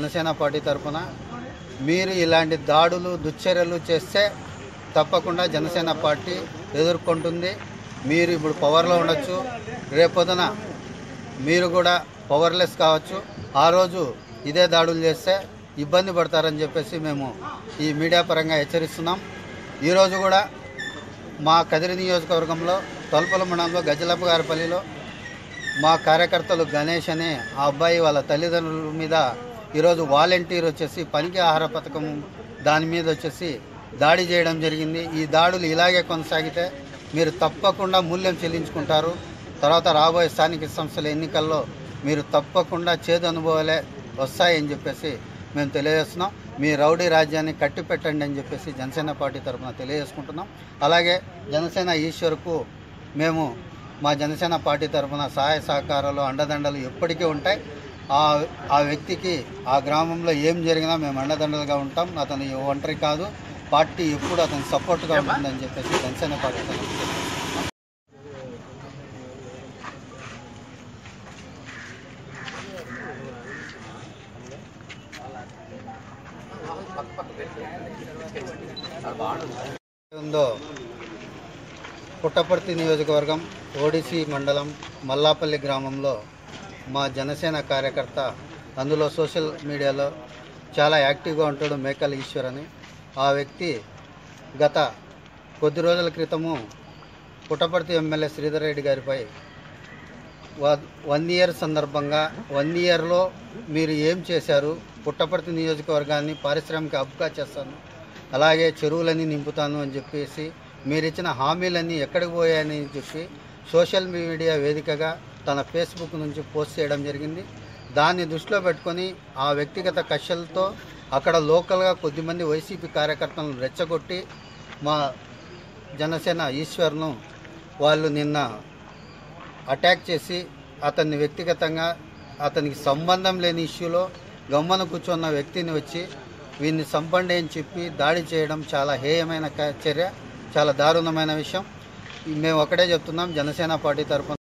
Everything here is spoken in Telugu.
జనసేన పార్టీ తరఫున మీరు ఇలాంటి దాడులు దుశ్చర్యలు చేస్తే తప్పకుండా జనసేన పార్టీ ఎదుర్కొంటుంది మీరు ఇప్పుడు పవర్లో ఉండొచ్చు రేపొద్దున మీరు కూడా పవర్లెస్ కావచ్చు ఆ రోజు ఇదే దాడులు చేస్తే ఇబ్బంది పడతారని చెప్పేసి మేము ఈ మీడియా పరంగా హెచ్చరిస్తున్నాం ఈరోజు కూడా మా కదిరి నియోజకవర్గంలో తొలపల మండలంలో గజలప్ప గారిపల్లిలో మా కార్యకర్తలు గణేష్ అనే ఆ అబ్బాయి వాళ్ళ తల్లిదండ్రుల మీద ఈరోజు వాలంటీర్ వచ్చేసి పనికి ఆహార పథకం దాని మీద వచ్చేసి దాడి చేయడం జరిగింది ఈ దాడులు ఇలాగే కొనసాగితే మీరు తప్పకుండా మూల్యం చెల్లించుకుంటారు తర్వాత రాబోయే స్థానిక సంస్థల ఎన్నికల్లో మీరు తప్పకుండా చేదు అనుభవాలే వస్తాయని చెప్పేసి మేము తెలియజేస్తున్నాం మీ రౌడీ రాజ్యాన్ని కట్టి పెట్టండి అని చెప్పేసి జనసేన పార్టీ తరఫున తెలియజేసుకుంటున్నాం అలాగే జనసేన ఈశ్వర్కు మేము మా జనసేన పార్టీ తరఫున సహాయ సహకారాలు అండదండలు ఎప్పటికీ ఉంటాయి ఆ ఆ వ్యక్తికి ఆ గ్రామంలో ఏం జరిగినా మేము అండదండలుగా ఉంటాం అతను ఒంటరి కాదు పార్టీ ఎప్పుడు అతను సపోర్ట్గా ఉంటుందని చెప్పేసి జనసేన పార్టీ తరఫున తెలియజేస్తున్నాం. ఉందో పుట్టపర్తి నియోజకవర్గం ఓడిసి మండలం మల్లాపల్లి గ్రామంలో మా జనసేన కార్యకర్త అందులో సోషల్ మీడియాలో చాలా యాక్టివ్గా ఉంటాడు మేకల్ ఈశ్వర్ అని ఆ వ్యక్తి గత కొద్ది రోజుల క్రితము పుట్టపర్తి ఎమ్మెల్యే శ్రీధర్ రెడ్డి గారిపై వ- వన్ ఇయర్ సందర్భంగా వన్ ఇయర్లో మీరు ఏం చేశారు పుట్టపర్తి నియోజకవర్గాన్ని పారిశ్రామిక హబ్గా చేస్తాను అలాగే చెరువులన్నీ నింపుతాను అని చెప్పేసి మీరు ఇచ్చిన హామీలన్నీ ఎక్కడికి పోయాయని చెప్పి సోషల్ మీడియా వేదికగా తన ఫేస్బుక్ నుంచి పోస్ట్ చేయడం జరిగింది దాన్ని దృష్టిలో పెట్టుకొని ఆ వ్యక్తిగత కక్షలతో అక్కడ లోకల్గా కొద్దిమంది వైసీపీ కార్యకర్తలను రెచ్చగొట్టి మా జనసేన ఈశ్వర్ను వాళ్ళు నిన్న అటాక్ చేసి అతన్ని వ్యక్తిగతంగా అతనికి సంబంధం లేని ఇష్యూలో గమ్మన కూర్చున్న వ్యక్తిని వచ్చి వీడిని చంపండి అని చెప్పి దాడి చేయడం చాలా హేయమైన క- చర్య చాలా దారుణమైన విషయం మేము ఒకటే చెప్తున్నాం జనసేన పార్టీ తరఫున